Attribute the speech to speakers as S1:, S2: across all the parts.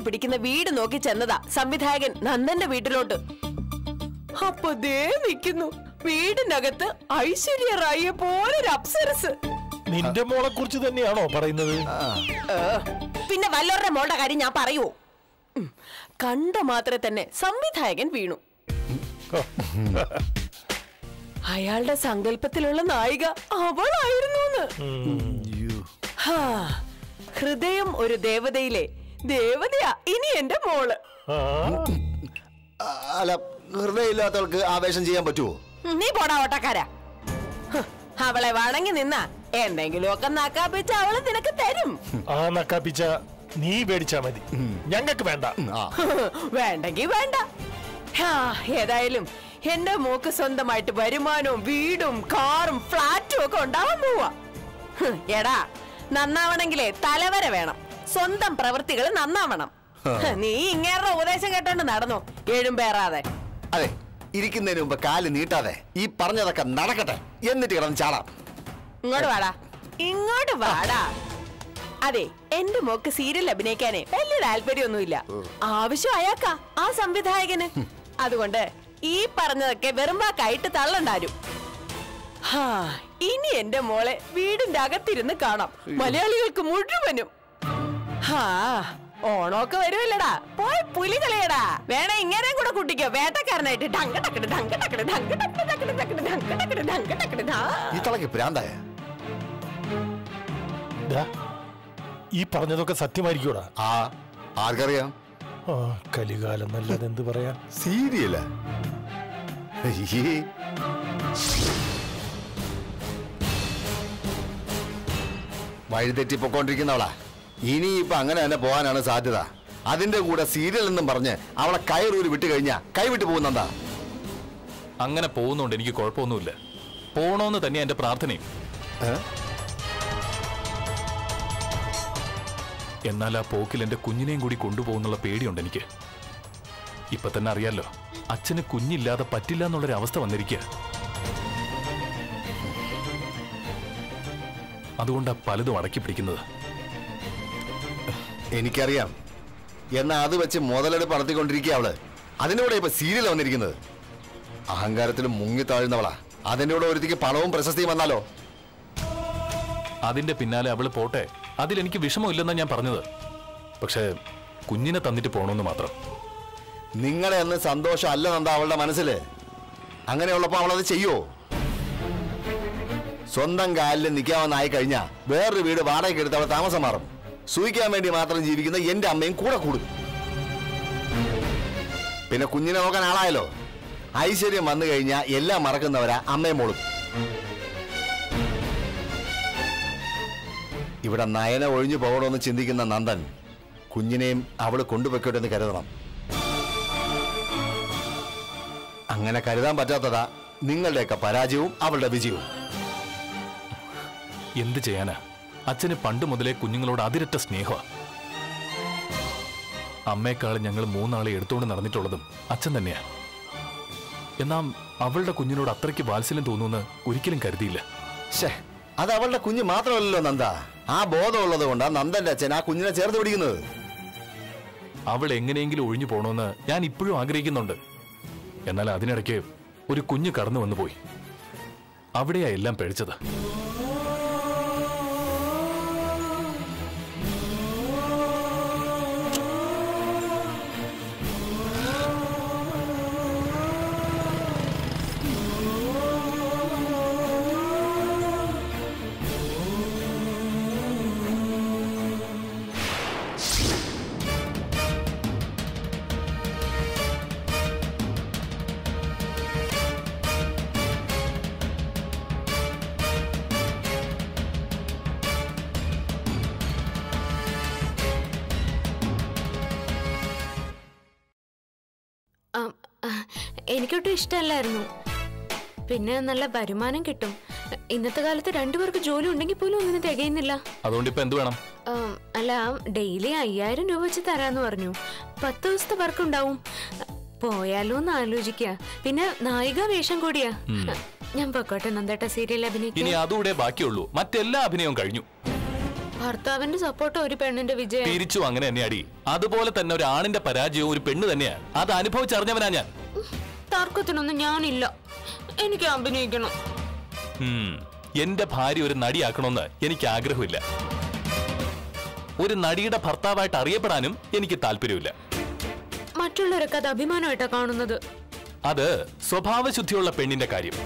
S1: പിടിക്കുന്ന വീട് നോക്കി ചെന്നതാ സംവിധായകൻ നന്ദന്റെ വീട്ടിലോട്ട് അപ്പൊ ദേ നിൽക്കുന്നു വീടിനകത്ത് ഐശ്വര്യ റായിയെ പോലൊരു അപ്സരസ്
S2: നിന്റെ മോളെ കുറിച്ച് തന്നെയാണോ പറയുന്നത്
S1: ഏ, പിന്നെ വല്ലവരുടെ മോളുടെ കാര്യം ഞാൻ പറയൂ ഉം, കണ്ട മാത്രമേ തന്നെ സംവിധായകൻ വീണു അയാളുടെ സങ്കല്പത്തിലുള്ള നായിക അവളായിരുന്നു ഹാ, ഹൃദയം ഒരു ദേവതയിലെ ദേവതയാ ഇനി എന്റെ മോള്
S2: ആ,
S3: ആ, അല്ല ഹൃദയമില്ലാത്തവൾക്ക് ആവേശം ചെയ്യാൻ പറ്റുമോ
S1: നീ പോടാ ഓട്ടക്കാരാ ഹ്, അവളെ വണങ്ങി നിന്ന എന്തെങ്കിലുമൊക്കെ നക്കാപ്പിച്ച് അവള് നിനക്ക് തരും
S2: ആ നക്കാപ്പിച്ച നീ മേടിച്ചാ മതി ഞങ്ങൾക്ക് വേണ്ട
S3: ആ
S1: വേണ്ടെങ്കി വേണ്ട ഹാ, ഏതായാലും എന്റെ മോക്ക് സ്വന്തമായിട്ട് വരുമാനവും വീടും കാറും ഫ്ലാറ്റും ഒക്കെ ഉണ്ടാവാൻ പോവാ ഹ്, എടാ നന്നാവണെങ്കിലേ തലവര വേണം സ്വന്തം പ്രവൃത്തികൾ നന്നാവണം ഹ്, നീ ഇങ്ങേറെ ഉപദേശം കേട്ടോണ്ട് നടന്നു എഴുമ്പേറാതെ
S3: അതെ ഇരിക്കുന്നതിന് മുമ്പ് കാല് നീട്ടാതെ ഈ പറഞ്ഞതൊക്കെ നടക്കട്ടെ എന്നിട്ട് കിടന്ന് ചാടാം
S1: ഇങ്ങോട്ട് വാടാ ഇങ്ങോട്ട് വാടാ അതെ എന്റെ മോക്ക് സീരിയൽ അഭിനയിക്കാനേ വലിയ താല്പര്യമൊന്നുമില്ല ആവശ്യം അയാൾക്കാ ആ സംവിധായകന് അതുകൊണ്ട് ഈ പറഞ്ഞതൊക്കെ വെറും വാക്കായിട്ട് തള്ളണ്ടാരും ഹാ ഇനി എന്റെ മോളെ വീടിന്റെ അകത്തിരുന്ന് കാണാം മലയാളികൾക്ക് മുഴുവനും ഹാ ഓണമൊക്കെ വരുമല്ലടാ പോയി പുലി കളിയടാ വേണേ ഇങ്ങനെ കൂടെ കുട്ടിക്കോ വേട്ടക്കാരനായിട്ട് ഡങ്ക ടക്കട് ഡങ്ക ടക്കട് ഡങ്ക ടക്കട് ടക്കട് ടക്കട് ഡങ്ക ടക്കട് ഡങ്ക ടക്കട് ധാ
S3: ഈ തളയ്ക്ക് പ്രാന്തായ
S2: ദാ, ഈ പറഞ്ഞതൊക്കെ സത്യമായിരിക്കൂടാ
S3: ആ ആർക്കറിയാം
S2: ആ കലികാലം നല്ലത് എന്ത് പറയാൻ
S3: സീരിയല വഴിതെറ്റി പൊക്കോണ്ടിരിക്കുന്നവളാ ഇനി ഇപ്പൊ അങ്ങനെ തന്നെ പോകാനാണ് സാധ്യത അതിന്റെ കൂടെ സീരിയൽ എന്നും പറഞ്ഞ് അവളെ കയറൂരി വിട്ട് കഴിഞ്ഞാ കൈവിട്ട് പോകുന്നെന്താ
S4: അങ്ങനെ പോകുന്നുണ്ട് എനിക്ക് കുഴപ്പമൊന്നുമില്ല പോണോന്ന് തന്നെയാ എന്റെ പ്രാർത്ഥനയും
S3: ഏ?
S4: എന്നാൽ ആ പോക്കിൽ എന്റെ കുഞ്ഞിനെയും കൂടി കൊണ്ടുപോകുന്നുള്ള പേടിയുണ്ട് എനിക്ക് ഇപ്പൊ തന്നെ അറിയാലോ അച്ഛന് കുഞ്ഞില്ലാതെ പറ്റില്ല എന്നുള്ളൊരു അവസ്ഥ വന്നിരിക്കുക അതുകൊണ്ടാ പലതും അടക്കി പിടിക്കുന്നത്
S3: എനിക്കറിയാം എന്നാ അത് വെച്ച് മുതലെടുപ്പ് നടത്തിക്കൊണ്ടിരിക്കുക അവള് അതിന്റെ കൂടെ ഇപ്പൊ സീരിയൽ വന്നിരിക്കുന്നത് അഹങ്കാരത്തിൽ മുങ്ങി താഴ്ന്നവളാ അതിന്റെ കൂടെ ഒരുത്തിക്ക് പണവും പ്രശസ്തിയും വന്നാലോ
S4: അതിന്റെ പിന്നാലെ അവള് പോട്ടെ അതിലെനിക്ക് വിഷമമില്ലെന്നാ ഞാൻ പറഞ്ഞത് പക്ഷേ കുഞ്ഞിനെ തന്നിട്ട് പോണോന്ന് മാത്രം
S3: നിങ്ങളെ അന്ന് സന്തോഷം അല്ല നന്ദ അവളുടെ മനസ്സില് അങ്ങനെയുള്ളപ്പോ അവളത് ചെയ്യോ സ്വന്തം കാലിൽ നിൽക്കാമെന്നായി കഴിഞ്ഞാ വേറൊരു വീട് വാടകയ്ക്ക് എടുത്ത് അവൾ താമസം മാറും സൂഹിക്കാൻ വേണ്ടി മാത്രം ജീവിക്കുന്ന എന്റെ അമ്മയും കൂടെ കൂടും പിന്നെ കുഞ്ഞിനെ നോക്കാൻ ആളായല്ലോ ഐശ്വര്യം വന്നു കഴിഞ്ഞാൽ എല്ലാം മറക്കുന്നവരാ അമ്മയും മോളും ഇവിടെ നയന ഒഴിഞ്ഞു പോകണമെന്ന് ചിന്തിക്കുന്ന നന്ദൻ കുഞ്ഞിനെയും അവള് കൊണ്ടുപോയിക്കോട്ടെ എന്ന് കരുതണം അങ്ങനെ കരുതാൻ പറ്റാത്തതാ നിങ്ങളുടെയൊക്കെ പരാജയവും അവളുടെ വിജയവും
S4: എന്ത് ചെയ്യാനാ അച്ഛന് പണ്ട് മുതലേ കുഞ്ഞുങ്ങളോട് അതിരറ്റ സ്നേഹമാ അമ്മയെക്കാൾ ഞങ്ങൾ മൂന്നാളെ എടുത്തുകൊണ്ട് നടന്നിട്ടുള്ളതും അച്ഛൻ തന്നെയാ എന്നാ അവളുടെ കുഞ്ഞിനോട് അത്രയ്ക്ക് വാത്സല്യം തോന്നുമെന്ന് ഒരിക്കലും കരുതിയില്ല
S3: ഷേ അത് അവളുടെ കുഞ്ഞ് മാത്രമല്ലല്ലോ നന്ദ ആ ബോധമുള്ളത് കൊണ്ടാ നന്ദന്റെ അച്ഛൻ ആ കുഞ്ഞിനെ ചേർത്ത് പിടിക്കുന്നത്
S4: അവൾ എങ്ങനെയെങ്കിലും ഒഴിഞ്ഞു പോകണമെന്ന് ഞാൻ ഇപ്പോഴും ആഗ്രഹിക്കുന്നുണ്ട് എന്നാൽ അതിനിടയ്ക്ക് ഒരു കുഞ്ഞ് കടന്നു വന്നു പോയി അവിടെയാ എല്ലാം പിഴച്ചത്
S5: ആ, ആ, എനിക്കൊട്ടും ഇഷ്ടമല്ലായിരുന്നു പിന്നെ നല്ല വരുമാനം കിട്ടും ഇന്നത്തെ കാലത്ത് രണ്ടുപേർക്ക് ജോലി ഉണ്ടെങ്കിൽ പോലും ഒന്നിനും തികയുന്നില്ല
S4: അതുകൊണ്ട് ഇപ്പൊ എന്ത് വേണം
S5: ആ, അല്ല ഡെയിലി അയ്യായിരം രൂപ വെച്ച് തരാന്ന് പറഞ്ഞു പത്ത് ദിവസത്തെ വർക്ക് ഉണ്ടാവും പോയാലോ എന്ന് ആലോചിക്കുക പിന്നെ നായിക വേഷം കൂടിയാ ഞാൻ പൊക്കോട്ടെ നന്ദേട്ട സീരിയൽ
S4: ഇനി
S5: അഭിനയിക്കാൻ
S4: അതുകൂടെ ബാക്കിയുള്ളൂ മറ്റെല്ലാ അഭിനയവും കഴിഞ്ഞു
S5: ഭർത്താവിന്റെ സപ്പോർട്ട് ഒരു പെണ്ണിന്റെ വിജയം
S4: തിരിച്ചു അങ്ങനെ തന്നെ അടി അതുപോലെ തന്നെ ഒരു ആണിന്റെ പരാജയവും ഒരു പെണ്ണ് തന്നെയാ അത് അനുഭവിച്ചറിഞ്ഞവനാ ഞാൻ
S5: തർക്കത്തിനൊന്നും ഞാനില്ല എനിക്ക് അഭിനയിക്കണം
S4: ഉം. എന്റെ ഭാര്യ ഒരു നടിയാക്കണമെന്ന് എനിക്ക് ആഗ്രഹമില്ല ഒരു നടിയുടെ ഭർത്താവായിട്ട് അറിയപ്പെടാനും എനിക്ക് താല്പര്യമില്ല
S5: മറ്റുള്ളവരൊക്കെ അത് അഭിമാനമായിട്ടാ കാണുന്നത്
S4: അത് സ്വഭാവശുദ്ധിയുള്ള പെണ്ണിന്റെ കാര്യം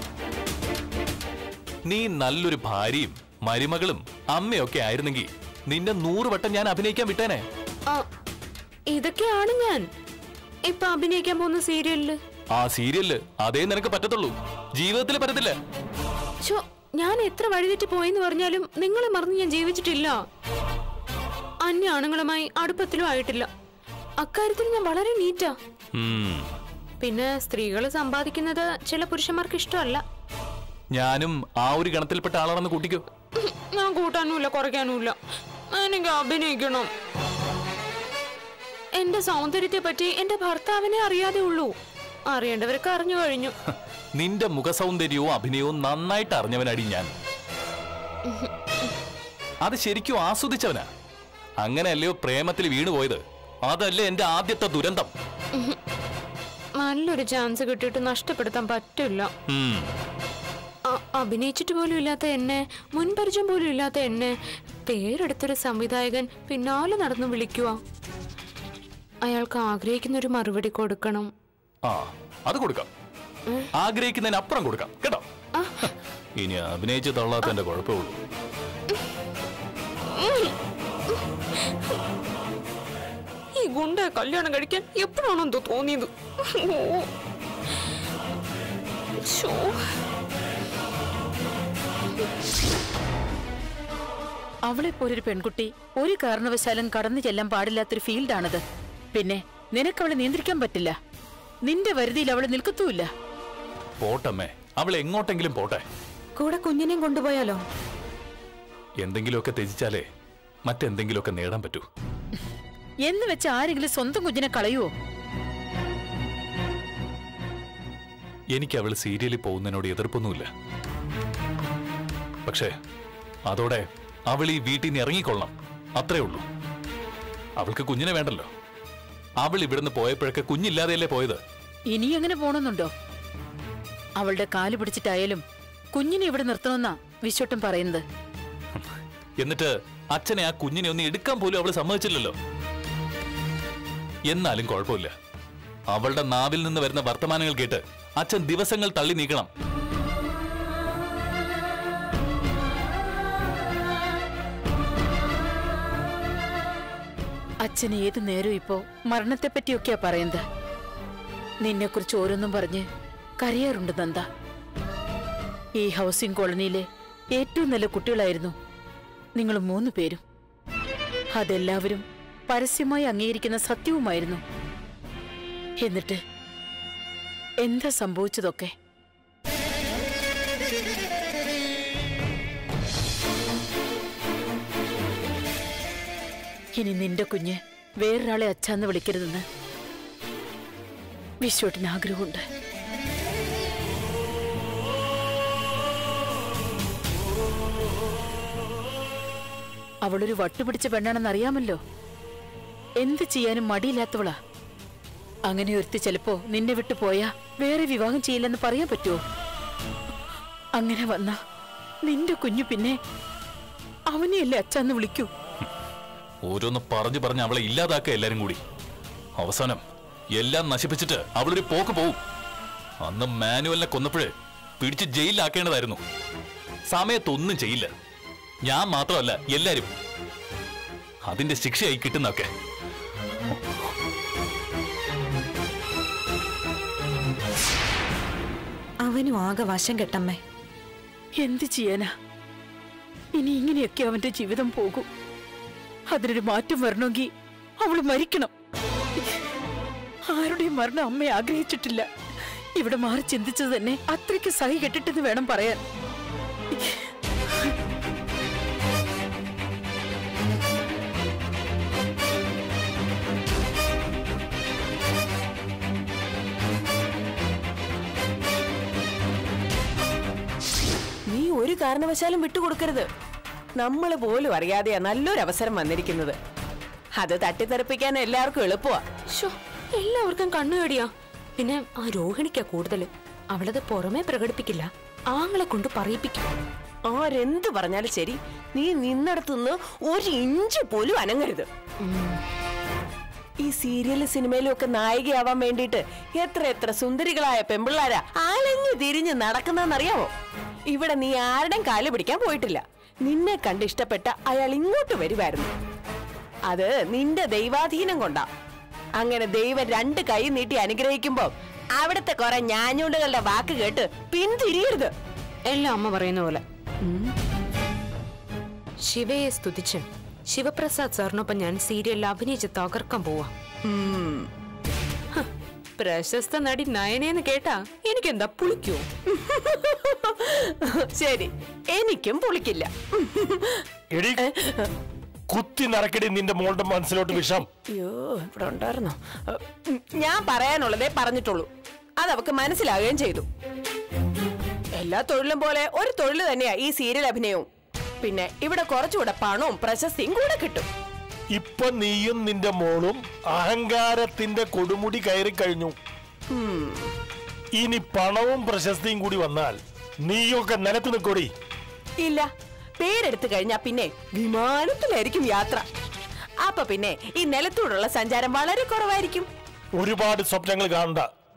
S4: നീ നല്ലൊരു ഭാര്യയും മരുമകളും അമ്മയൊക്കെ ആയിരുന്നെങ്കിൽ നിന്നെ നൂറ് വട്ടം ഞാൻ അഭിനയിക്കാൻ വിട്ടേനെ
S5: ആ, ഇതൊക്കെയാണ് ഞാൻ ഇപ്പൊ അഭിനയിക്കാൻ പോകുന്ന സീരിയലില്
S4: ആ സീരിയലില് അതേ നിനക്ക് പറ്റത്തുള്ളൂ ജീവിതത്തിൽ പറ്റത്തില്ല
S5: ശോ ഞാൻ എത്ര വഴിതെറ്റി പോയെന്ന് പറഞ്ഞാലും നിങ്ങളെ മറന്ന് ഞാൻ ജീവിച്ചിട്ടില്ല അന്യ ആണുങ്ങളുമായി അടുപ്പത്തിലും ആയിട്ടില്ല അക്കാര്യത്തിൽ ഞാൻ വളരെ നീറ്റാ
S4: ഉം.
S5: പിന്നെ സ്ത്രീകൾ സമ്പാദിക്കുന്നത് ചില പുരുഷന്മാർക്ക് ഇഷ്ടമല്ല
S4: ഞാനും ആ ഒരു ഗണത്തിൽപ്പെട്ട ആളാണെന്ന് കൂട്ടിക്കോ
S5: ഞാൻ കൂട്ടാനുമില്ല കുറയ്ക്കാനുമില്ല എനിക്ക് അഭിനയിക്കണം എന്റെ സൗന്ദര്യത്തെ പറ്റി എന്റെ ഭർത്താവിനെ അറിയാതെ ഉള്ളൂ അറിയേണ്ടവരൊക്കെ അറിഞ്ഞു കഴിഞ്ഞു
S4: നിന്റെ മുഖസൗന്ദര്യവും അഭിനയവും നന്നായിട്ട് അറിഞ്ഞവനടി ഞാൻ അത് ശരിക്കും ആസ്വദിച്ചവനാ അങ്ങനെയല്ലയോ പ്രേമത്തിൽ വീണുപോയത് അതല്ലേ എന്റെ ആദ്യത്തെ ദുരന്തം
S5: നല്ലൊരു ചാൻസ് കിട്ടിയിട്ട് നഷ്ടപ്പെടുത്താൻ പറ്റില്ല
S4: ഉം.
S5: അ- അഭിനയിച്ചിട്ട് പോലും ഇല്ലാത്ത എന്നെ മുൻപരിചയം പോലും ഇല്ലാത്ത എന്നെ പേരെടുത്തൊരു സംവിധായകൻ പിന്നാലെ നടന്നു വിളിക്കുക അയാൾക്ക് ആഗ്രഹിക്കുന്ന ഒരു മറുപടി കൊടുക്കണം
S4: ആ അത് കൊടുക്കാം ആഗ്രഹിക്കുന്നതിന് അപ്പുറം കൊടുക്കാം കേട്ടോ ഇനി അഭിനയിച്ച് തള്ളാത്തന്റെ കുഴപ്പമുള്ളൂ
S5: ഈ ഗുണ്ട കല്യാണം കഴിക്കാൻ എപ്പോഴാണോ എന്തോ തോന്നിയത് ഓ. ശോ.
S6: അവളെ പോലൊരു പെൺകുട്ടി ഒരു കാരണവശാലും കടന്നു ചെല്ലാൻ പാടില്ലാത്തൊരു ഫീൽഡാണത് പിന്നെ നിനക്കവളെ നിയന്ത്രിക്കാൻ പറ്റില്ല നിന്റെ വരുതിയിൽ അവള് നിൽക്കത്തുമില്ല
S4: പോട്ടമ്മേ അവൾ എങ്ങോട്ടെങ്കിലും പോട്ടെ
S1: കൂടെ കുഞ്ഞിനെയും കൊണ്ടുപോയാലോ
S4: എന്തെങ്കിലുമൊക്കെ ത്യജിച്ചാലേ മറ്റെന്തെങ്കിലുമൊക്കെ നേടാൻ പറ്റൂ
S6: എന്ന് വെച്ച് ആരെങ്കിലും സ്വന്തം കുഞ്ഞിനെ കളയുവോ
S4: എനിക്ക് അവൾ സീരിയലിൽ പോകുന്നതിനോട് എതിർപ്പൊന്നുമില്ല പക്ഷേ അതോടെ അവൾ ഈ വീട്ടിൽ നിന്ന് ഇറങ്ങിക്കൊള്ളണം അത്രേ ഉള്ളൂ അവൾക്ക് കുഞ്ഞിനെ വേണ്ടല്ലോ അവൾ ഇവിടുന്ന് പോയപ്പോഴൊക്കെ കുഞ്ഞില്ലാതെയല്ലേ പോയത്
S6: ഇനി എങ്ങനെ പോണമെന്നുണ്ടോ അവളുടെ കാല് പിടിച്ചിട്ടായാലും കുഞ്ഞിനെ ഇവിടെ നിർത്തണമെന്നാ വിശ്വട്ടൻ പറയുന്നത്
S4: എന്നിട്ട് അച്ഛനെ ആ കുഞ്ഞിനെ ഒന്ന് എടുക്കാൻ പോലും അവൾ സമ്മതിച്ചില്ലല്ലോ എന്നാലും കുഴപ്പമില്ല അവളുടെ നാവിൽ നിന്ന് വരുന്ന വർത്തമാനങ്ങൾ കേട്ട് അച്ഛൻ ദിവസങ്ങൾ തള്ളി നീക്കണം
S6: അച്ഛൻ ഏതു നേരം ഇപ്പോ മരണത്തെപ്പറ്റിയൊക്കെയാ പറയുന്നത് നിന്നെക്കുറിച്ച് ഓരോന്നും പറഞ്ഞ് കരയാറുണ്ട് നന്ദ ഈ ഹൗസിംഗ് കോളനിയിലെ ഏറ്റവും നല്ല കുട്ടികളായിരുന്നു നിങ്ങൾ മൂന്ന് പേരും അതെല്ലാവരും പരസ്യമായി അംഗീകരിക്കുന്ന സത്യവുമായിരുന്നു എന്നിട്ട് എന്താ സംഭവിച്ചതൊക്കെ ഇനി നിന്റെ കുഞ്ഞ് വേറൊരാളെ അച്ഛന്ന് വിളിക്കരുതെന്ന് വിശ്വട്ടിന് ആഗ്രഹമുണ്ട് അവളൊരു വട്ടുപിടിച്ച പെണ്ണാണെന്ന് അറിയാമല്ലോ എന്ത് ചെയ്യാനും മടിയില്ലാത്തവളാ അങ്ങനെ ഒരുത്തി ചിലപ്പോ നിന്നെ വിട്ടു പോയാ വേറെ വിവാഹം ചെയ്യില്ലെന്ന് പറയാൻ പറ്റുമോ അങ്ങനെ വന്ന നിന്റെ കുഞ്ഞു പിന്നെ അവനെയല്ലേ അച്ഛന്ന് വിളിക്കൂ
S4: ഓരോന്ന് പറഞ്ഞു പറഞ്ഞ് അവളെ ഇല്ലാതാക്കുക എല്ലാരും കൂടി അവസാനം എല്ലാം നശിപ്പിച്ചിട്ട് അവളൊരു പോക്ക് പോവും അന്ന് മാനുവലിനെ കൊന്നപ്പോഴ് പിടിച്ച് ജയിലിലാക്കേണ്ടതായിരുന്നു സമയത്തൊന്നും ചെയ്യില്ല ഞാൻ മാത്രമല്ല എല്ലാരും അതിന്റെ ശിക്ഷയായി കിട്ടുന്നൊക്കെ
S1: അവനും ആകെ വശം കെട്ടമ്മേ
S6: എന്ത് ചെയ്യാനാ ഇനി ഇങ്ങനെയൊക്കെ അവന്റെ ജീവിതം പോകും അതിനൊരു മാറ്റം വരണമെങ്കിൽ അവള് മരിക്കണം ആരുടെയും മരണം അമ്മ ആഗ്രഹിച്ചിട്ടില്ല ഇവിടെ മാറി ചിന്തിച്ചത് തന്നെ അത്രയ്ക്ക് സഹി കെട്ടിട്ടെന്ന് വേണം പറയാൻ
S1: നീ ഒരു കാരണവശാലും വിട്ടുകൊടുക്കരുത് നമ്മൾ പോലും അറിയാതെയാ നല്ലൊരു അവസരം വന്നിരിക്കുന്നത് അത് തട്ടിത്തെറിപ്പിക്കാൻ എല്ലാവർക്കും എളുപ്പമാ
S5: ശോ എല്ലാവർക്കും കണ്ണുകടിയാ പിന്നെ ആ രോഹിണിക്കാ കൂടുതല് അവളത് പുറമേ പ്രകടിപ്പിക്കില്ല ആങ്ങളെ കൊണ്ട് പറയിപ്പിക്കും
S1: ആരെന്ത് പറഞ്ഞാലും ശരി നീ നിന്നിടത്തുനിന്ന് ഒരു ഇഞ്ച് പോലും അനങ്ങരുത് ഈ സീരിയലും സിനിമയിലും ഒക്കെ നായികയാവാൻ വേണ്ടിയിട്ട് എത്ര എത്ര സുന്ദരികളായ പെമ്പിള്ളാരാ ആലഞ്ഞു തിരിഞ്ഞ് നടക്കുന്നതെന്നറിയാമോ ഇവിടെ നീ ആരുടെയും കാല് പിടിക്കാൻ പോയിട്ടില്ല നിന്നെ കണ്ട് ഇഷ്ടപ്പെട്ട അയാൾ ഇങ്ങോട്ട് വരുമായിരുന്നു അത് നിന്റെ ദൈവാധീനം കൊണ്ടാ അങ്ങനെ ദൈവം രണ്ട് കൈ നീട്ടി അനുഗ്രഹിക്കുമ്പോ അവിടുത്തെ കുറെ ഞാഞ്ഞൂണ്ടുകളുടെ വാക്ക് കേട്ട് പിന്തിരിയരുത്
S5: എല്ലാം അമ്മ പറയുന്ന പോലെ ശിവയെ സ്തുതിച്ച് ശിവപ്രസാദ് സാറിനൊപ്പം ഞാൻ സീരിയലിൽ അഭിനയിച്ച് തകർക്കാൻ പോവാ ഹ, പ്രശസ്ത നടി നയനേന്ന് കേട്ടാ എനിക്കെന്താ പുളിക്കോ
S1: ശരി എനിക്കും പൊളിക്കില്ല
S2: എടി കുത്തി നറക്കടി നിന്റെ മോളുടെ മനസ്സിലോട്ട് വിഷം
S1: അയ്യോ ഇവിടെ ഉണ്ടായിരുന്നോ ഉം, ഞാൻ പറയാനുള്ളതേ പറഞ്ഞിട്ടുള്ളൂ അത് അവക്ക് മനസ്സിലാകുകയും ചെയ്തു എല്ലാ തൊഴിലും പോലെ ഒരു തൊഴിൽ തന്നെയാ ഈ സീരിയൽ അഭിനയവും പിന്നെ ഇവിടെ കുറച്ചുകൂടെ പണവും പ്രശസ്തിയും കൂടെ കിട്ടും
S2: ഇപ്പൊ നീയും നിന്റെ മോളും അഹങ്കാരത്തിന്റെ കൊടുമുടി കയറി കഴിഞ്ഞു ഇനി പണവും പ്രശസ്തിയും കൂടി വന്നാൽ നീയൊക്കെ നിലത്ത് നിൽക്കൊടി
S1: ഇല്ല പേരെടുത്തു കഴിഞ്ഞാ പിന്നെ വിമാനത്തിലായിരിക്കും യാത്ര അപ്പൊ പിന്നെ ഈ നിലത്തൂടുള്ള സഞ്ചാരം വളരെ കുറവായിരിക്കും
S2: ഒരുപാട് സ്വപ്നങ്ങൾ കാണണ്ട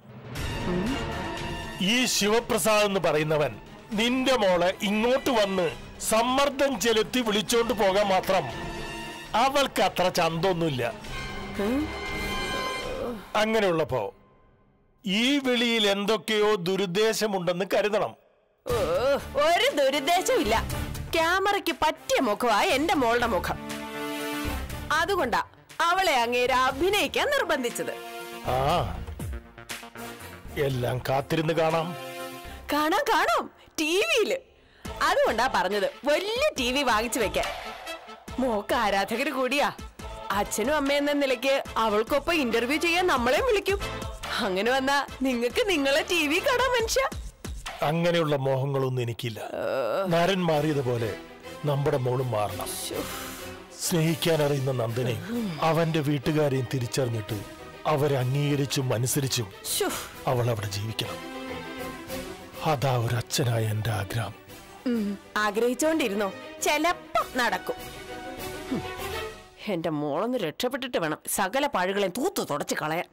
S2: ഈ ശിവപ്രസാദ് എന്ന് പറയുന്നവൻ നിന്റെ മോളെ ഇങ്ങോട്ട് വന്ന് സമ്മർദ്ദം ചെലുത്തി വിളിച്ചോണ്ട് പോകാൻ മാത്രം അവൾക്ക് അത്ര ചന്തൊന്നുമില്ല അങ്ങനെയുള്ളപ്പോ ഈ വിളിയിൽ എന്തൊക്കെയോ ദുരുദ്ദേശമുണ്ടെന്ന് കരുതണം
S1: ഓ, ഒരു ദുരുദ്ദേശമില്ല ക്യാമറയ്ക്ക് പറ്റിയ മുഖമാ എന്റെ മോളുടെ മുഖം അതുകൊണ്ടാ അവളെ അങ്ങേര് അഭിനയിക്കാൻ നിർബന്ധിച്ചത്
S2: ആ എല്ലാം കാത്തിരുന്ന് കാണാം
S1: കാണാം കാണാം ടിവിയില് അതുകൊണ്ടാ പറഞ്ഞത് വലിയ ടി വി വാങ്ങിച്ചു വെക്കാൻ മോക്ക് ആരാധകര് കൂടിയാ അച്ഛനും അമ്മയെന്ന നിലയ്ക്ക് അവൾക്കൊപ്പം ഇന്റർവ്യൂ ചെയ്യാൻ നമ്മളെ വിളിക്കും അങ്ങനെ വന്നാ നിങ്ങൾക്ക് നിങ്ങളെ ടി വി കാണാൻ മനുഷ്യ
S2: അങ്ങനെയുള്ള മോഹങ്ങളൊന്നും എനിക്കില്ല നരൻ മാറിയതുപോലെ നമ്മുടെ മോളും മാറണം സ്നേഹിക്കാൻ അറിയുന്ന നന്ദനെ അവന്റെ വീട്ടുകാരെയും തിരിച്ചറിഞ്ഞിട്ട് അവരെ അംഗീകരിച്ചും അനുസരിച്ചും
S1: ശ്ശോ,
S2: അവൾ അവിടെ ജീവിക്കണം അതാ ഒരു അച്ഛനായ എന്റെ ആഗ്രഹം
S1: ഉം, ആഗ്രഹിച്ചോണ്ടിരുന്നോ ചെലപ്പോ നടക്കും ഉം, എന്റെ മോളൊന്ന് രക്ഷപ്പെട്ടിട്ട് വേണം സകല പാഴുകളെയും തൂത്തു തുടച്ച് കളയാൻ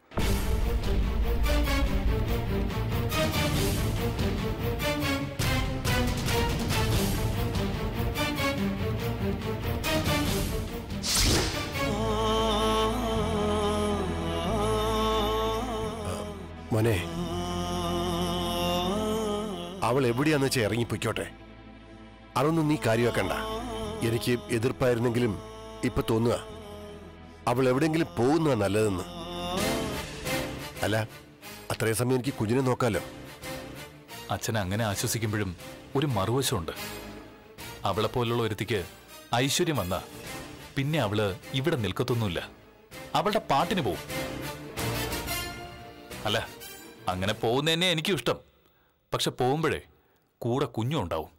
S7: മോനെ അവൾ എവിടെയാന്ന് വെച്ചാൽ ഇറങ്ങിപ്പോയിക്കോട്ടെ അതൊന്നും നീ കാര്യമാക്കണ്ട എനിക്ക് എതിർപ്പായിരുന്നെങ്കിലും ഇപ്പൊ തോന്നുക അവൾ എവിടെയെങ്കിലും പോകുന്നതാ നല്ലതെന്ന് അല്ല അത്രയും സമയം എനിക്ക് കുഞ്ഞിനെ നോക്കാലോ
S4: അച്ഛൻ അങ്ങനെ ആശ്വസിക്കുമ്പോഴും ഒരു മറുവശമുണ്ട് അവളെ പോലുള്ള ഒരുത്തിക്ക് ഐശ്വര്യം വന്ന പിന്നെ അവള് ഇവിടെ നിൽക്കത്തൊന്നുമില്ല അവളുടെ പാട്ടിന് പോവും അല്ല അങ്ങനെ പോകുന്നതന്നെ എനിക്കും ഇഷ്ടം പക്ഷെ പോകുമ്പോഴേ കൂടെ കുഞ്ഞും ഉണ്ടാവും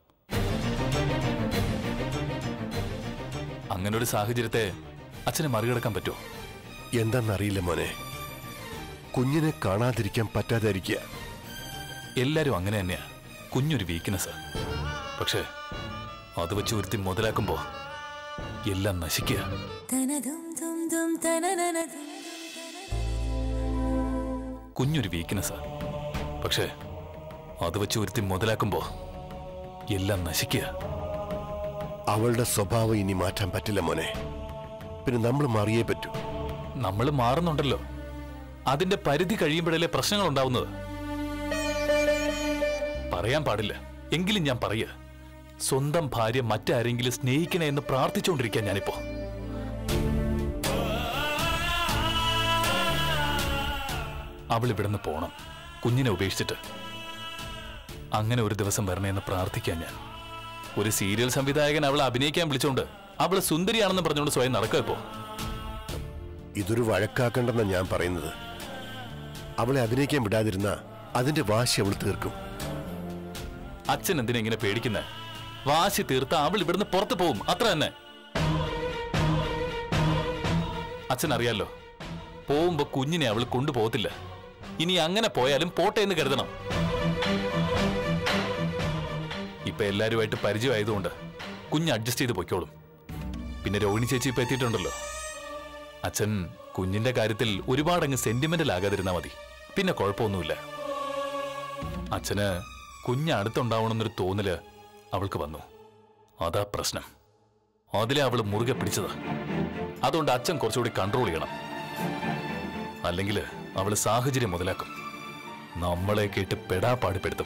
S4: അങ്ങനെ ഒരു സാഹചര്യത്തെ അച്ഛനെ മറികടക്കാൻ പറ്റുമോ
S7: എന്താണെന്നറിയില്ല മോനെ കുഞ്ഞിനെ കാണാതിരിക്കാൻ പറ്റാതിരിക്കുക
S4: എല്ലാരും അങ്ങനെ തന്നെയാ കുഞ്ഞൊരു വീക്ക്നെസ് പക്ഷേ അത് വെച്ച് ഒരുത്തി മുതലാക്കുമ്പോ എല്ലാം നശിക്കുക കുഞ്ഞൊരു വീക്ക്നെസ് പക്ഷേ അത് വെച്ച് ഒരുത്തി മുതലാക്കുമ്പോ എല്ലാം നശിക്കുക
S7: അവളുടെ സ്വഭാവം ഇനി മാറ്റാൻ പറ്റില്ല മോനെ പിന്നെ നമ്മൾ മാറിയേ പറ്റൂ
S4: നമ്മൾ മാറുന്നുണ്ടല്ലോ അതിന്റെ പരിധി കഴിയുമ്പോഴല്ലേ പ്രശ്നങ്ങൾ ഉണ്ടാവുന്നത് പറയാൻ പാടില്ല എങ്കിലും ഞാൻ പറയുക സ്വന്തം ഭാര്യ മറ്റാരെങ്കിലും സ്നേഹിക്കണേ എന്ന് പ്രാർത്ഥിച്ചുകൊണ്ടിരിക്കാൻ ഞാനിപ്പോ അവൾ ഇവിടുന്ന് പോണം കുഞ്ഞിനെ ഉപേക്ഷിച്ചിട്ട് അങ്ങനെ ഒരു ദിവസം വരണേന്ന് പ്രാർത്ഥിക്കാൻ ഞാൻ ഒരു സീരിയൽ സംവിധായകൻ അവളെ അഭിനയിക്കാൻ വിളിച്ചോണ്ട് അവള് സുന്ദരിയാണെന്ന് പറഞ്ഞുകൊണ്ട് സ്വയം നടക്കുക ഇപ്പോ
S7: ഇതൊരു വഴക്കാക്കണ്ടെന്നാ ഞാൻ പറയുന്നത് അവളെ അഭിനയിക്കാൻ വിടാതിരുന്ന അതിന്റെ വാശി അവൾ തീർക്കും
S4: അച്ഛൻ എന്തിനാ ഇങ്ങനെ പേടിക്കുന്നത് വാശി തീർത്ത് അവൾ ഇവിടുന്ന് പുറത്തു പോവും അത്ര തന്നെ അച്ഛൻ അറിയാലോ പോകുമ്പോ കുഞ്ഞിനെ അവൾ കൊണ്ടുപോകത്തില്ല ഇനി അങ്ങനെ പോയാലും പോട്ടെ എന്ന് കരുതണം ഇപ്പൊ എല്ലാരുമായിട്ട് പരിചയമായതുകൊണ്ട് കുഞ്ഞ് അഡ്ജസ്റ്റ് ചെയ്ത് പൊയ്ക്കോളും പിന്നെ രോഹിണി ചേച്ചി ഇപ്പൊ എത്തിയിട്ടുണ്ടല്ലോ അച്ഛൻ കുഞ്ഞിന്റെ കാര്യത്തിൽ ഒരുപാട് അങ്ങ് സെന്റിമെന്റൽ ആകാതിരുന്നാ മതി പിന്നെ കുഴപ്പമൊന്നുമില്ല അച്ഛന് കുഞ്ഞ് അടുത്തുണ്ടാവണമെന്നൊരു തോന്നല് അവൾക്ക് വന്നു അതാ പ്രശ്നം അതിലെ അവള് മുറുകെ പിടിച്ചതാ അതുകൊണ്ട് അച്ഛൻ കുറച്ചുകൂടി കൺട്രോൾ ചെയ്യണം അല്ലെങ്കിൽ അവള് സാഹചര്യം മുതലാക്കും നമ്മളെ കേട്ട് പെടാ പാടുപെടുത്തും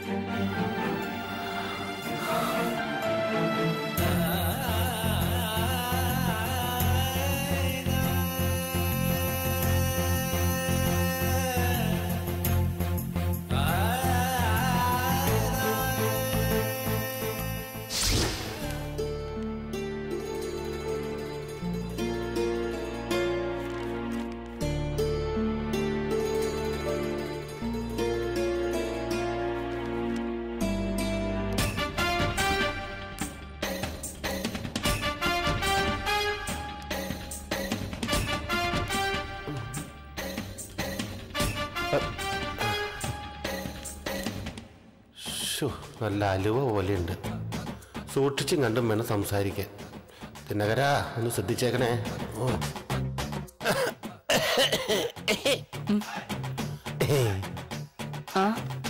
S8: ശോ, നല്ല അലുവ പോലെയുണ്ട് സൂക്ഷിച്ചും കണ്ടും വേണം സംസാരിക്കാൻ തിന്നകരാ ഒന്ന് ശ്രദ്ധിച്ചേക്കണേ ഓ
S6: ആ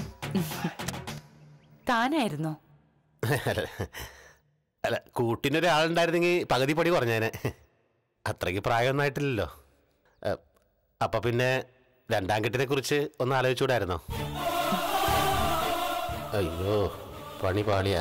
S6: താനായിരുന്നോ
S8: അല്ല, അല്ല കൂട്ടിനൊരാളുണ്ടായിരുന്നെങ്കിൽ പകുതി പടി കുറഞ്ഞേനെ അത്രയ്ക്ക് പ്രായമൊന്നും ആയിട്ടില്ലല്ലോ അ, അപ്പൊ പിന്നെ രണ്ടാം കെട്ടിനെ കുറിച്ച് ഒന്ന് ആലോചിച്ചൂടായിരുന്നോ അയ്യോ പണി പാളിയാ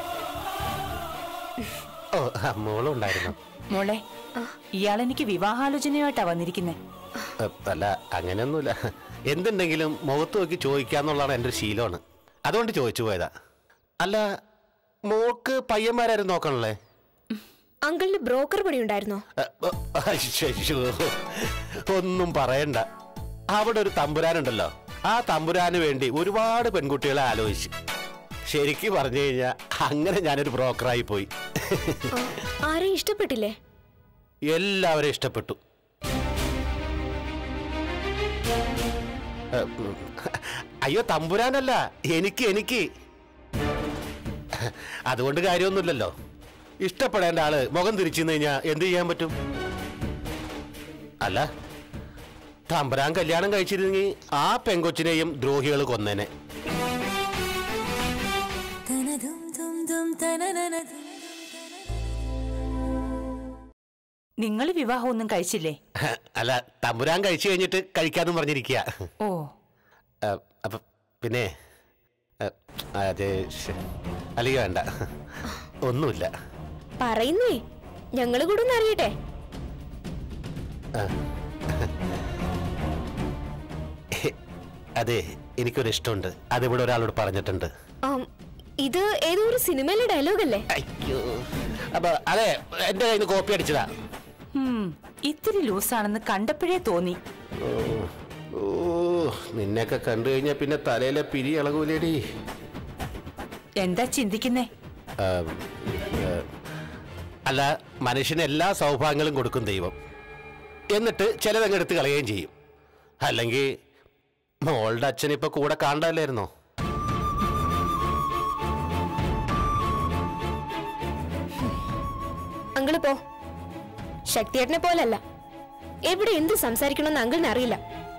S8: ഓ ആ, മോളും ഉണ്ടായിരുന്നു
S6: മോളെ ഇയാളെനിക്ക് വിവാഹാലോചനയായിട്ടാ വന്നിരിക്കുന്നേ
S8: അ, അല്ല അങ്ങനെയൊന്നുമില്ല എന്തുണ്ടെങ്കിലും മുഖത്ത് നോക്കി ചോദിക്കാന്നുള്ളതാണ് എൻ്റെ ഒരു ശീലമാണ് അതുകൊണ്ട് ചോദിച്ചു പോയതാ അല്ല മോൾക്ക് പയ്യന്മാരായിരുന്നു നോക്കണല്ലേ
S9: അങ്കിളിന് ബ്രോക്കർ പണി ഉണ്ടായിരുന്നോ
S8: അ, അ, അയ്യോ. ഒന്നും പറയണ്ട അവിടെ ഒരു തമ്പുരാനുണ്ടല്ലോ ആ തമ്പുരാന് വേണ്ടി ഒരുപാട് പെൺകുട്ടികളെ ആലോചിച്ചു ശരിക്കും പറഞ്ഞു കഴിഞ്ഞാൽ അങ്ങനെ ഞാനൊരു ബ്രോക്കറായി പോയി
S9: ആ, ആരെയും ഇഷ്ടപ്പെട്ടില്ലേ
S8: എല്ലാവരെയും ഇഷ്ടപ്പെട്ടു അ, ഉം. അയ്യോ തമ്പുരാനല്ല എനിക്ക് എനിക്ക് അതുകൊണ്ട് കാര്യമൊന്നുമില്ലല്ലോ ഇഷ്ടപ്പെടേണ്ട ആള് മുഖം തിരിച്ചു കഴിഞ്ഞാൽ എന്ത് ചെയ്യാൻ പറ്റും അല്ല തമ്പുരാൻ കല്യാണം കഴിച്ചിരുന്നെങ്കിൽ ആ പെങ്കൊച്ചിനെയും ദ്രോഹികൾ കൊന്നേനെ
S6: നിങ്ങൾ വിവാഹമൊന്നും കഴിച്ചില്ലേ
S8: അല്ല തമ്പുരാൻ കഴിച്ചു കഴിഞ്ഞിട്ട് കഴിക്കാന്നും പറഞ്ഞിരിക്കുക
S6: ഓ
S8: അപ്പൊ പിന്നെ അ, അത് ശ്ശെ. അല്ലെങ്കിൽ വേണ്ട ഒന്നുമില്ല
S9: പറയുന്നേ ഞങ്ങള് കൂടെ ഒന്ന് അറിയട്ടെ
S8: അതെ എനിക്കൊരു ഇഷ്ടമുണ്ട് അതിവിടെ ഒരാളോട് പറഞ്ഞിട്ടുണ്ട്
S9: ആം, ഇത് ഏതോ ഒരു സിനിമയിലെ ഡയലോഗ് അല്ലേ
S8: അയ്യോ അപ്പൊ അതെ എന്റെ കയ്യിൽ നിന്ന് കോപ്പി അടിച്ചതാ
S6: ഉം, ഇത്തിരി ലൂസാണെന്ന് കണ്ടപ്പോഴേ തോന്നി
S8: ഓ, ഓ നിന്നെയൊക്കെ കണ്ടു കഴിഞ്ഞാൽ പിന്നെ തലയിലെ പിരി ഇളകൂലേടി
S6: എന്താ ചിന്തിക്കുന്നേ
S8: ആം, ഏ, അല്ല മനുഷ്യന് എല്ലാ സൗഭാഗ്യങ്ങളും കൊടുക്കും ദൈവം എന്നിട്ട് ചിലതങ്ങ് എടുത്ത് കളയുകയും ചെയ്യും അല്ലെങ്കിൽ മോളുടെ അച്ഛൻ ഇപ്പൊ കൂടെ കാണണ്ടല്ലായിരുന്നോ
S9: അങ്കിള് പോ ശക്തിയേട്ടനെ പോലല്ല എവിടെ എന്ത് സംസാരിക്കണമെന്ന് അങ്കിളിന് അറിയില്ല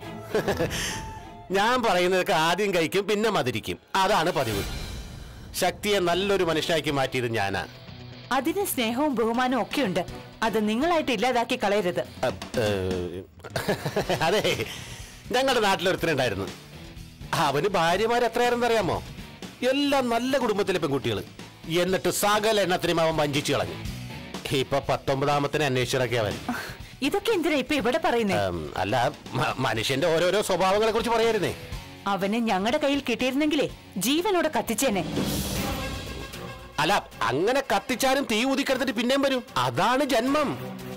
S8: ഞാൻ പറയുന്നതൊക്കെ ആദ്യം കഴിക്കും പിന്നെ മതിരിക്കും അതാണ് പതിവ് ശക്തിയെ നല്ലൊരു മനുഷ്യനാക്കി മാറ്റിയത് ഞാനാ
S6: അതിന് സ്നേഹവും ബഹുമാനവും ഒക്കെ ഉണ്ട് അത് നിങ്ങളായിട്ട് ഇല്ലാതാക്കി കളയരുത്
S8: അ- ഏ, അതെ ഞങ്ങളുടെ നാട്ടിലൊരുത്തനുണ്ടായിരുന്നു അവന് ഭാര്യമാർ എത്രയായിരുന്നു അറിയാമോ എല്ലാം നല്ല കുടുംബത്തിലെ പെൺകുട്ടികൾ എന്നിട്ട് സകല എണ്ണത്തിനും അവൻ വഞ്ചിച്ചു കളഞ്ഞു ഇപ്പൊ പത്തൊമ്പതാമത്തിന് അന്വേഷിച്ചിറക്കി അവൻ
S6: ഇതൊക്കെ എന്തിനാ ഇപ്പൊ ഇവിടെ പറയുന്നേ
S8: ഉം, അല്ല മ- മനുഷ്യന്റെ ഓരോരോ സ്വഭാവങ്ങളെ കുറിച്ച് പറയായിരുന്നേ
S6: അവനെ ഞങ്ങളുടെ കയ്യിൽ കിട്ടിയിരുന്നെങ്കിലേ ജീവനോടെ കത്തിച്ചേനെ
S8: അല്ല അങ്ങനെ കത്തിച്ചാലും തീ ഊതിക്കെടുത്തിട്ട് പിന്നെയും വരും അതാണ് ജന്മം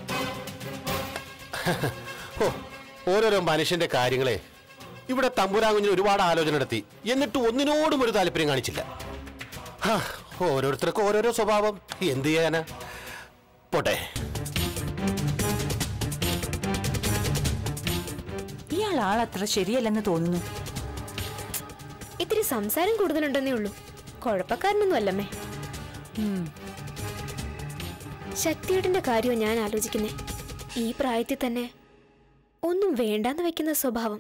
S8: ഓ ഓരോരോ മനുഷ്യന്റെ കാര്യങ്ങളെ ഇവിടെ തമ്പുരാൻ കുഞ്ഞിന് ഒരുപാട് ആലോചന നടത്തി എന്നിട്ട് ഒന്നിനോടും ഒരു താല്പര്യം കാണിച്ചില്ല ഹാ, ഓരോരുത്തർക്കും ഓരോരോ സ്വഭാവം എന്ത് ചെയ്യാനാ പോട്ടെ
S10: ഇയാൾ ആളത്ര ശരിയല്ലെന്ന് തോന്നുന്നു
S9: ഇത്തിരി സംസാരം കൂടുതലുണ്ടെന്നേ ഉള്ളൂ കുഴപ്പക്കാരനൊന്നും അല്ലമ്മേ ശക്തിയേട്ടന്റെ കാര്യവും ഞാൻ ആലോചിക്കുന്നേ ഈ പ്രായത്തിൽ തന്നെ ഒന്നും വേണ്ടാന്ന് വെക്കുന്ന സ്വഭാവം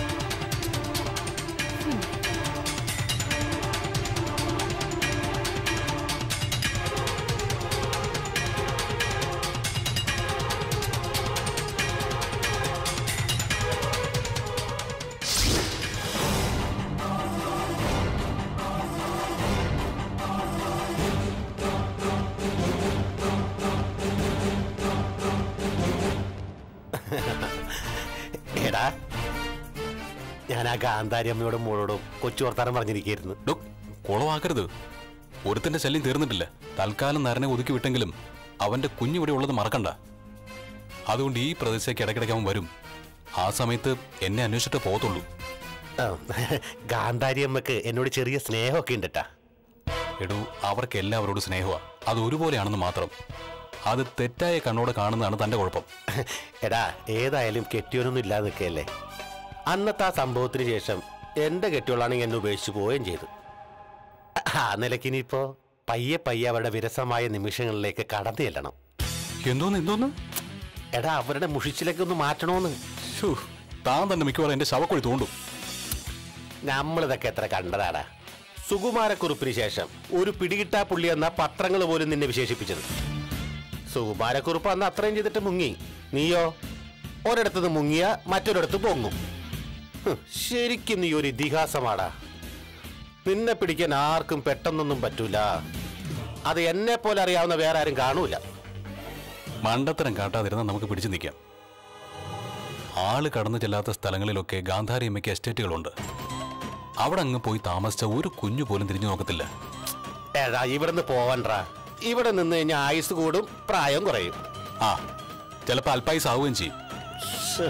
S8: എടാ ഞാൻ ആ ഗാന്ധാരി അമ്മയോടും മോളോടും കൊച്ചു വർത്താനം പറഞ്ഞിരിക്കുന്നു
S4: ഡോ കുളവാക്കരുത് ഒരുത്തന്റെ ശല്യം തീർന്നിട്ടില്ല തൽക്കാലം നരനെ ഒതുക്കി വിട്ടെങ്കിലും അവന്റെ കുഞ്ഞിവിടെ ഉള്ളത് മറക്കണ്ട അതുകൊണ്ട് ഈ പ്രദേശത്തേക്ക് ഇടയ്ക്കിടയ്ക്ക് അവൻ വരും ആ സമയത്ത് എന്നെ അന്വേഷിച്ചിട്ട് പോകത്തുള്ളൂ
S8: ഗാന്ധാരി അമ്മക്ക് എന്നോട് ചെറിയ സ്നേഹമൊക്കെ ഉണ്ട് ട്ടാ.
S4: എടൂ അവർക്ക് എല്ലാവരോടും സ്നേഹമാ അത് ഒരുപോലെയാണെന്ന് മാത്രം അത് തെറ്റായ കണ്ണോടെ കാണുന്നതാണ് തന്റെ കുഴപ്പം
S8: എടാ ഏതായാലും കെട്ടിയോനൊന്നും ഇല്ലാതെ നിൽക്കുകയല്ലേ അന്നത്തെ ആ സംഭവത്തിന് ശേഷം എന്റെ കെട്ടിയോളാണെങ്കിൽ എന്നെ ഉപേക്ഷിച്ച് പോവുകയും ചെയ്തു ആ നിലയ്ക്ക് ഇനിയിപ്പോ പയ്യെ പയ്യെ അവരുടെ വിരസമായ നിമിഷങ്ങളിലേക്ക് കടന്നു ചെല്ലണം
S4: എന്തോന്ന് എന്തോന്ന്
S8: എടാ അവരുടെ മുഷിച്ചിലേക്ക് ഒന്ന് മാറ്റണോന്ന്
S4: ശ്ശോ, താൻ തന്നെ മിക്കവാറും എന്റെ ശവക്കുഴി തോണ്ടും
S8: നമ്മളിതൊക്കെ എത്ര കണ്ടതാടാ സുകുമാരക്കുറിപ്പിന് ശേഷം ഒരു പിടികിട്ടാ പുള്ളി എന്ന പത്രങ്ങൾ പോലും നിന്നെ വിശേഷിപ്പിച്ചത് സുകുമാരക്കുറിപ്പ് അന്ന് അത്രയും ചെയ്തിട്ട് മുങ്ങി നീയോ ഒരിടത്തുനിന്ന് മുങ്ങിയ മറ്റൊരിടത്ത് പൊങ്ങും ഹ്, ശരിക്കും നീ ഒരു ഇതിഹാസമാടാ നിന്നെ പിടിക്കാൻ ആർക്കും പെട്ടെന്നൊന്നും പറ്റൂല അത് എന്നെ പോലെ അറിയാവുന്ന വേറെ ആരും കാണൂല
S4: മണ്ടത്തരം കാട്ടാതിരുന്നാൽ നമുക്ക് പിടിച്ചു നിൽക്കാം ആള് കടന്നു ചെല്ലാത്ത സ്ഥലങ്ങളിലൊക്കെ ഗാന്ധാരി അമ്മയ്ക്ക് എസ്റ്റേറ്റുകളുണ്ട് അവിടെ അങ്ങ് പോയി താമസിച്ച ഒരു കുഞ്ഞു പോലും തിരിഞ്ഞു നോക്കത്തില്ല
S8: ഏടാ ഇവിടുന്ന് പോവണ്ടാ ഇവിടെ നിന്ന് കഴിഞ്ഞാൽ ആയുസ് കൂടും പ്രായം കുറയും
S4: ആ ചിലപ്പോൾ അല്പായുസ് ആവുകയും ചെയ്യും
S8: ശ്ശെ.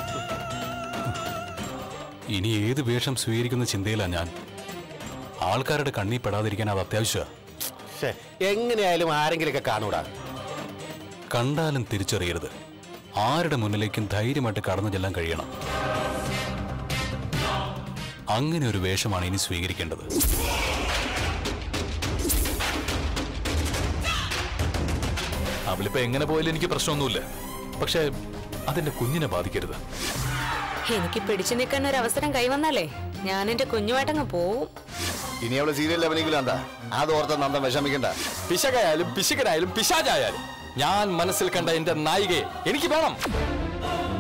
S4: ഇനി ഏത് വേഷം സ്വീകരിക്കുന്ന ചിന്തയിലാണ് ഞാൻ ആൾക്കാരുടെ കണ്ണി പെടാതിരിക്കാൻ അത് അത്യാവശ്യമാണ്
S8: ശ്ശെ, എങ്ങനെയായാലും ആരെങ്കിലൊക്കെ കാണൂടാ
S4: കണ്ടാലും തിരിച്ചറിയരുത് ആരുടെ മുന്നിലേക്കും ധൈര്യമായിട്ട് കടന്നു ചെല്ലാൻ കഴിയണം അങ്ങനെ ഒരു വേഷമാണ് ഇനി സ്വീകരിക്കേണ്ടത് അവളിപ്പോ എങ്ങനെ പോയാലും എനിക്ക് പ്രശ്നമൊന്നുമില്ല പക്ഷെ അതെന്റെ കുഞ്ഞിനെ ബാധിക്കരുത്
S5: എനിക്ക് പിടിച്ചു നിൽക്കാൻ ഒരു അവസരം കൈവന്നാലേ ഞാൻ എന്റെ കുഞ്ഞുമായിട്ടങ്ങ് പോവും
S3: ഇനി അവള് സീരിയലിൽ അഭിനയിക്കില്ല എന്താ അത് ഓർത്ത നന്ദൻ വിഷമിക്കണ്ട
S11: പിശകായാലും പിശുകനായാലും പിശാചായാലും ഞാൻ മനസ്സിൽ കണ്ട എന്റെ നായികയെ എനിക്ക് വേണം